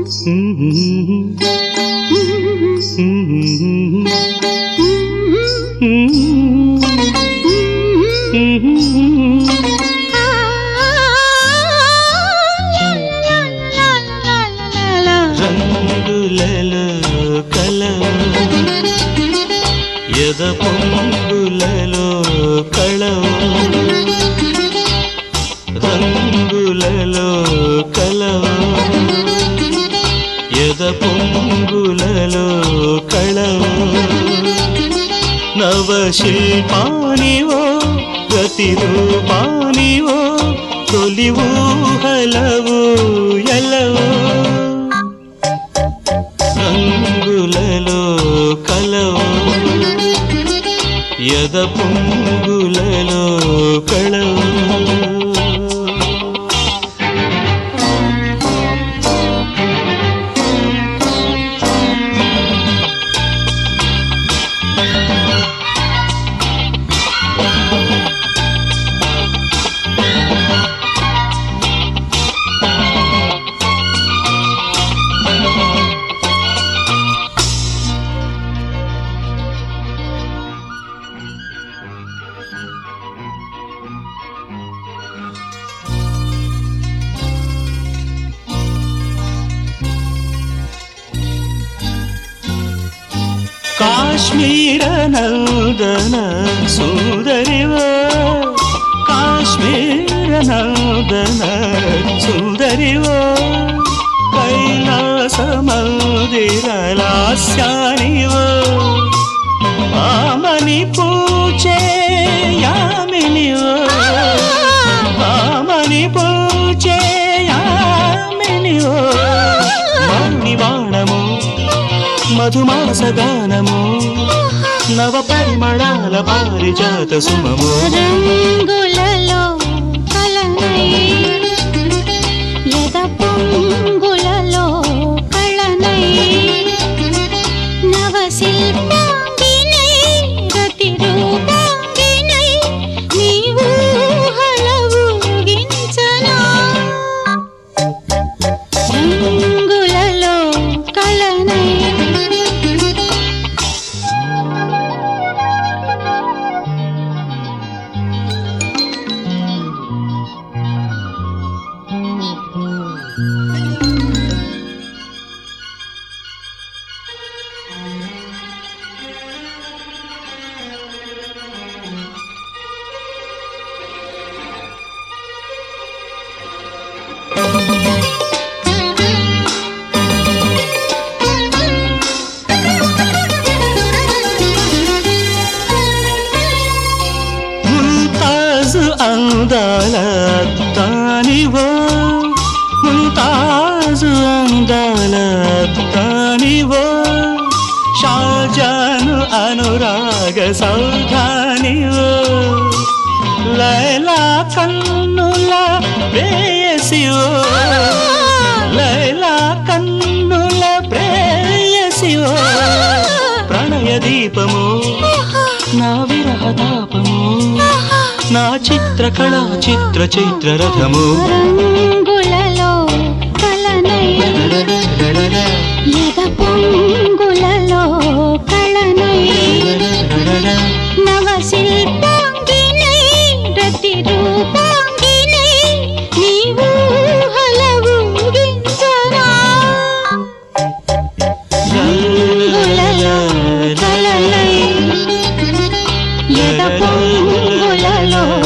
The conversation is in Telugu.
రంగులలో కలవు ఎద పొంగులలో కళవు రంగులలో కలవు ఎద పొంగులలో కళవు నవశిల్పానివో ప్రతిరూపానివో తొలి ఊహలవు ఎలవు రంగులలో కలవు ఎద పొంగులలో కళవు ಕಾಶ್ಮೀರ ನಂದನ ಸುಂದರಿವ ಕಾಶ್ಮೀರ ನಂದನ ಸುಂದರಿವ ಕೈಲಾಸ ಮಂದಿರ ಲಾಸ್ಯಾನಿವ ಆಮನಿ ಪೂಜೆ ಯಾಮಿನಿವ ಆಮನಿ ಪೂಜೆ యామినివ మణివాణము మధుమాసగానము నవ పరిమళాల పారిజాత సుమము రంగులలో కలనై ఎద పొంగులలో కళనై నవశిల్పాంగినై రతి రూపాంగినై నీవు హలవుగించనా రంగులలో కళనై ముంతాజు అందాల తానివో ముంతాజు అందాల తానివో షాజాను అనురాగ సౌధానివో లైలా కన్నుల ప్రేయసివో లైలా కన్నుల ప్రేయసివో ప్రణయ దీపము నా విరహ తాపము నా చిత్ర కళా చిత్ర చైత్ర రథము రంగులలో కలనై ఎద పొంగులలో కళనై నవశిల్పాంగినై రతి రూపాంగినై నీవు హలవు గించనా రంగులలో కలనై ఎద పొంగులలో